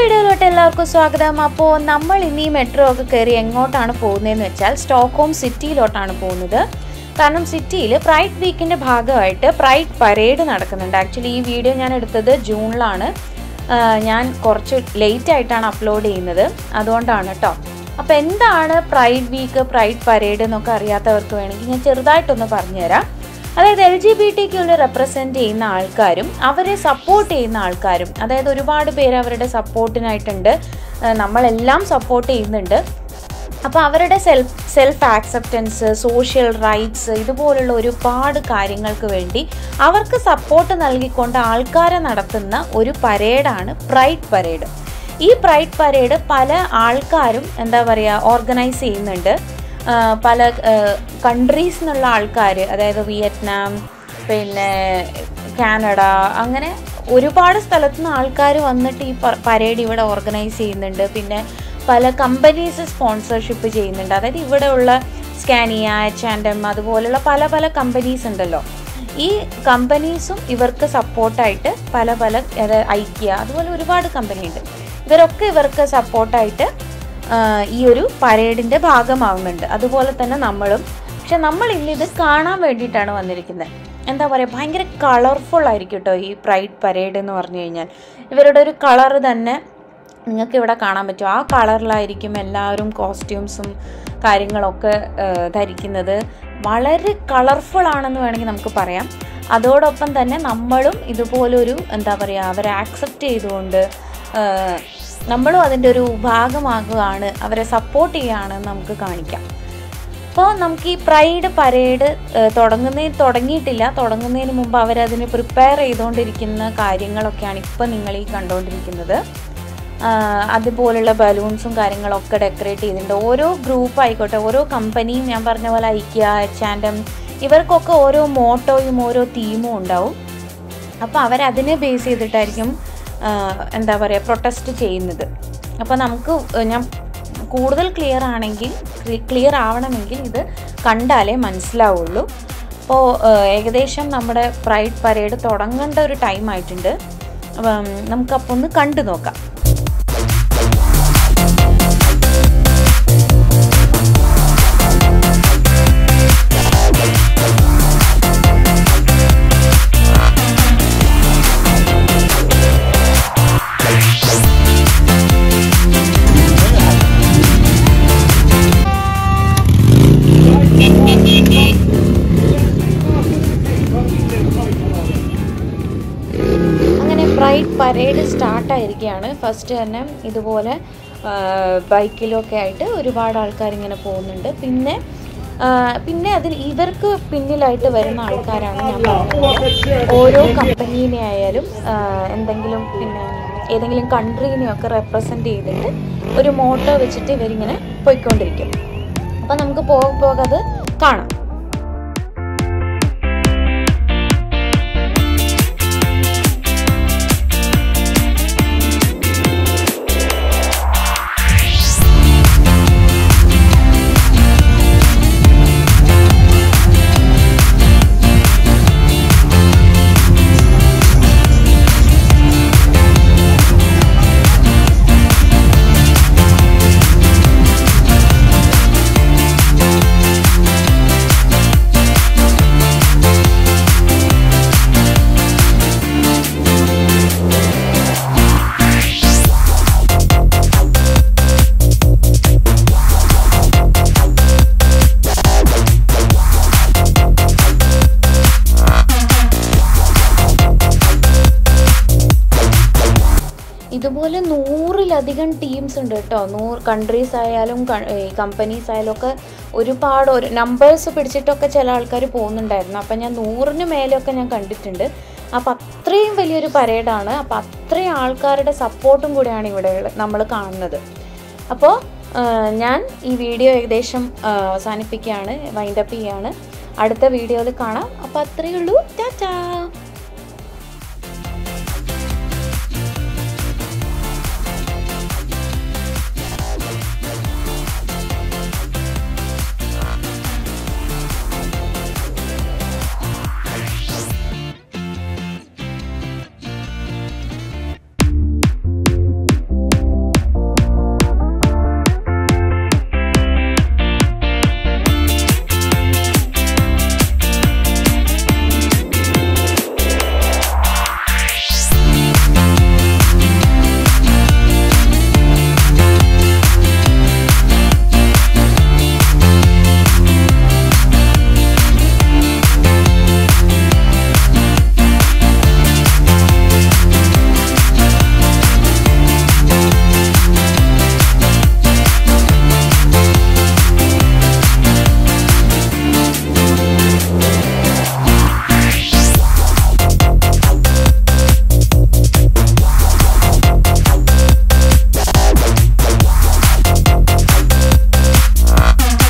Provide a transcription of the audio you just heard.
വീഡിയോയിലോട്ട് എല്ലാവർക്കും സ്വാഗതം അപ്പോൾ നമ്മൾ ഇന്ന് ഈ മെട്രോ ഒക്കെ കയറി എങ്ങോട്ടാണ് പോകുന്നതെന്ന് വെച്ചാൽ സ്റ്റോക്ക്ഹോം സിറ്റിയിലോട്ടാണ് പോകുന്നത് കാരണം സിറ്റിയിൽ പ്രൈഡ് വീക്കിൻ്റെ ഭാഗമായിട്ട് പ്രൈഡ് പരേഡ് നടക്കുന്നുണ്ട് ആക്ച്വലി ഈ വീഡിയോ ഞാൻ എടുത്തത് ജൂണിലാണ് ആഹ് ഞാൻ കുറച്ച് ലേറ്റ് ആയിട്ടാണ് അപ്ലോഡ് ചെയ്യുന്നത് അതുകൊണ്ടാണ് കേട്ടോ അപ്പോൾ എന്താണ് പ്രൈഡ് വീക്ക് പ്രൈഡ് പരേഡ് എന്നൊക്കെ അറിയാത്തവർക്ക് വേണമെങ്കിൽ ഞാൻ ചെറുതായിട്ടൊന്ന് പറഞ്ഞുതരാം അതായത് എൽ ജി ബി ടി ക്യൂവിൽ റെപ്രസെൻറ്റ് ചെയ്യുന്ന ആൾക്കാരും അവരെ സപ്പോർട്ട് ചെയ്യുന്ന ആൾക്കാരും അതായത് ഒരുപാട് പേര് അവരുടെ സപ്പോർട്ടിനായിട്ടുണ്ട് ഏഹ് നമ്മളെല്ലാം സപ്പോർട്ട് ചെയ്യുന്നുണ്ട് അപ്പോൾ അവരുടെ self self acceptance social rights ഇതുപോലുള്ള ഒരുപാട് കാര്യങ്ങൾക്ക് വേണ്ടി അവർക്ക് സപ്പോർട്ട് നൽകിക്കൊണ്ട് ആൾക്കാരെ നടത്തുന്ന ഒരു പരേഡാണ് പ്രൈഡ് പരേഡ് ഈ പ്രൈഡ് പരേഡ് പല ആൾക്കാരും എന്താ പറയുക ഓർഗനൈസ് ചെയ്യുന്നുണ്ട് ആ, പല കൺട്രീസ് നിന്നുള്ള ആൾക്കാർ അതായത് വിയറ്റ്നാം പിന്നെ കാനഡ അങ്ങനെ ഒരുപാട് സ്ഥലത്തു നിന്ന് ആൾക്കാർ വന്നിട്ട് ഈ പരേഡ് ഇവിടെ ഓർഗനൈസ് ചെയ്യുന്നുണ്ട് പിന്നെ പല കമ്പനീസ് സ്പോൺസർഷിപ്പ് ചെയ്യുന്നുണ്ട് അതായത് ഇവിടെയുള്ള സ്കാനിയ എച്ച് ആൻഡ് എം അതുപോലുള്ള പല പല കമ്പനീസ് ഉണ്ടല്ലോ ഈ കമ്പനീസും ഇവർക്ക് സപ്പോർട്ടായിട്ട് പല പല അതായത് ഐക്യ അതുപോലെ ഒരുപാട് കമ്പനി ഉണ്ട് ഇവരൊക്കെ ഇവർക്ക് സപ്പോർട്ടായിട്ട് ആഹ് ഈ ഒരു പരേഡിൻ്റെ ഭാഗമാവുന്നുണ്ട് അതുപോലെ തന്നെ നമ്മളും പക്ഷെ നമ്മൾ ഇന്ന് ഇത് കാണാൻ വേണ്ടിയിട്ടാണ് വന്നിരിക്കുന്നത് എന്താ പറയുക ഭയങ്കര കളർഫുൾ ആയിരിക്കും കേട്ടോ ഈ പ്രൈഡ് പരേഡ് എന്ന് പറഞ്ഞു കഴിഞ്ഞാൽ ഇവരുടെ ഒരു കളർ തന്നെ നിങ്ങൾക്ക് ഇവിടെ കാണാൻ പറ്റും ആ കളറിലായിരിക്കും എല്ലാവരും കോസ്റ്റ്യൂംസും കാര്യങ്ങളൊക്കെ ആഹ് ധരിക്കുന്നത് വളരെ കളർഫുൾ ആണെന്ന് വേണമെങ്കിൽ നമുക്ക് പറയാം അതോടൊപ്പം തന്നെ നമ്മളും ഇതുപോലൊരു എന്താ പറയുക അവരെ ആക്സെപ്റ്റ് ചെയ്തുകൊണ്ട് ആഹ് നമ്മളും അതിൻ്റെ ഒരു ഭാഗമാകുകയാണ് അവരെ സപ്പോർട്ട് ചെയ്യുകയാണെന്ന് നമുക്ക് കാണിക്കാം അപ്പോൾ നമുക്ക് ഈ പ്രൈഡ് പരേഡ് തുടങ്ങുന്നതിന് തുടങ്ങിയിട്ടില്ല തുടങ്ങുന്നതിന് മുമ്പ് അവരതിന് പ്രിപ്പയർ ചെയ്തുകൊണ്ടിരിക്കുന്ന കാര്യങ്ങളൊക്കെയാണ് ഇപ്പം നിങ്ങൾ ഈ കണ്ടുകൊണ്ടിരിക്കുന്നത് ആഹ് അതുപോലുള്ള ബലൂൺസും കാര്യങ്ങളൊക്കെ ഡെക്കറേറ്റ് ചെയ്തിട്ടുണ്ട് ഓരോ ഗ്രൂപ്പ് ആയിക്കോട്ടെ ഓരോ കമ്പനിയും ഞാൻ പറഞ്ഞ പോലെ ഐക്യ എച്ച് ആൻഡ് എം ഇവർക്കൊക്കെ ഓരോ മോട്ടോയും ഓരോ തീമും ഉണ്ടാവും അപ്പോൾ അവരതിനെ ബേസ് ചെയ്തിട്ടായിരിക്കും ആഹ് എന്താ പറയുക പ്രൊട്ടസ്റ്റ് ചെയ്യുന്നത് അപ്പോൾ നമുക്ക് ഞാൻ കൂടുതൽ ക്ലിയർ ആണെങ്കിൽ ക്ലിയർ ആവണമെങ്കിൽ ഇത് കണ്ടാലേ മനസ്സിലാവുള്ളൂ അപ്പോൾ ഏകദേശം നമ്മുടെ പ്രൈഡ് പരേഡ് തുടങ്ങേണ്ട ഒരു ടൈം ആയിട്ടുണ്ട് അപ്പം നമുക്കപ്പോൾ ഒന്ന് കണ്ടു നോക്കാം അങ്ങനെ പ്രൈഡ് പരേഡ് സ്റ്റാർട്ടായിരിക്കുകയാണ് ഫസ്റ്റ് തന്നെ ഇതുപോലെ ആ, ബൈക്കിലൊക്കെ ആയിട്ട് ഒരുപാട് ആൾക്കാർ ഇങ്ങനെ പോകുന്നുണ്ട് പിന്നെ ആ, പിന്നെ അതിൽ ഇവർക്ക് പിന്നിലായിട്ട് വരുന്ന ആൾക്കാരാണ് ഞാൻ പറഞ്ഞത് ഓരോ കമ്പനീനെ ആയാലും ആ, എന്തെങ്കിലും പിന്നെ ഏതെങ്കിലും കൺട്രീനെയൊക്കെ റെപ്രസെൻ്റ് ചെയ്തിട്ട് ഒരു മോട്ടോ വെച്ചിട്ട് ഇവരിങ്ങനെ പോയിക്കൊണ്ടിരിക്കും അപ്പം നമുക്ക് പോകെ പോകെ അത് കാണാം ഇതുപോലെ നൂറിലധികം ടീംസ് ഉണ്ട് കേട്ടോ നൂറ് കൺട്രീസ് ആയാലും കമ്പനീസ് ആയാലും ഒക്കെ ഒരുപാട് ഒരു നമ്പേഴ്സ് പിടിച്ചിട്ടൊക്കെ ചില ആൾക്കാർ പോകുന്നുണ്ടായിരുന്നു അപ്പം ഞാൻ നൂറിന് മേലെയൊക്കെ ഞാൻ കണ്ടിട്ടുണ്ട് അപ്പം അത്രയും വലിയൊരു പരേഡാണ് അപ്പം അത്രയും ആൾക്കാരുടെ സപ്പോർട്ടും കൂടിയാണ് ഇവിടെ നമ്മൾ കാണുന്നത് അപ്പോൾ ഞാൻ ഈ വീഡിയോ ഏകദേശം ആ, അവസാനിപ്പിക്കുകയാണ് വൈൻഡപ്പ് ചെയ്യാണ് അടുത്ത വീഡിയോയിൽ കാണാം അപ്പോൾ അത്രയേ ഉള്ളൂ ടാറ്റാ